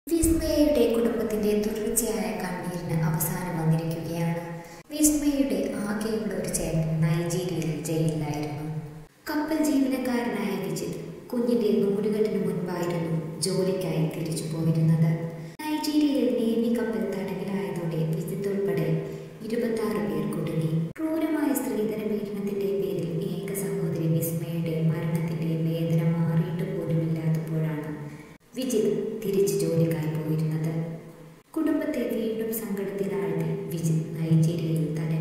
വിസ്മയയുടെ കുടുംബത്തിന്റെ തുടർച്ചയായ കണ്ണീരിന് അവസാനം വന്നിരിക്കുകയാണ് വിസ്മയയുടെ ആകെയുള്ള ഒരു ചേട്ടൻ നൈജീരിയയിൽ ജയിലിലായിരുന്നു കപ്പൽ ജീവനക്കാരനായ വിജിത് കുഞ്ഞിന്റെ നൂലുകെട്ടിന് മുൻപായിരുന്നു ജോലിക്കായി തിരിച്ചു പോയിരുന്നത് നൈജീരിയയിൽ നേവി കപ്പൽ തടവിലായതോടെ വിജിത് ഉൾപ്പെടെ ഇരുപത്തി ആറ് പേർ കുടുങ്ങി ക്രൂരമായ സ്ത്രീധന പീഡനത്തിന്റെ പേരിൽ ഏക സഹോദരി വിസ്മയുടെ മരണത്തിന്റെ വേദന മാറിയിട്ട് പോലുമില്ലാത്തപ്പോഴാണ് വിജിത് തിരിച്ചു ജോലിക്കായി പോയിരുന്നത് കുടുംബത്തെ വീണ്ടും സങ്കടത്തിലാഴ്ത്തി വിജിത് നൈജീരിയയിൽ തന്റെ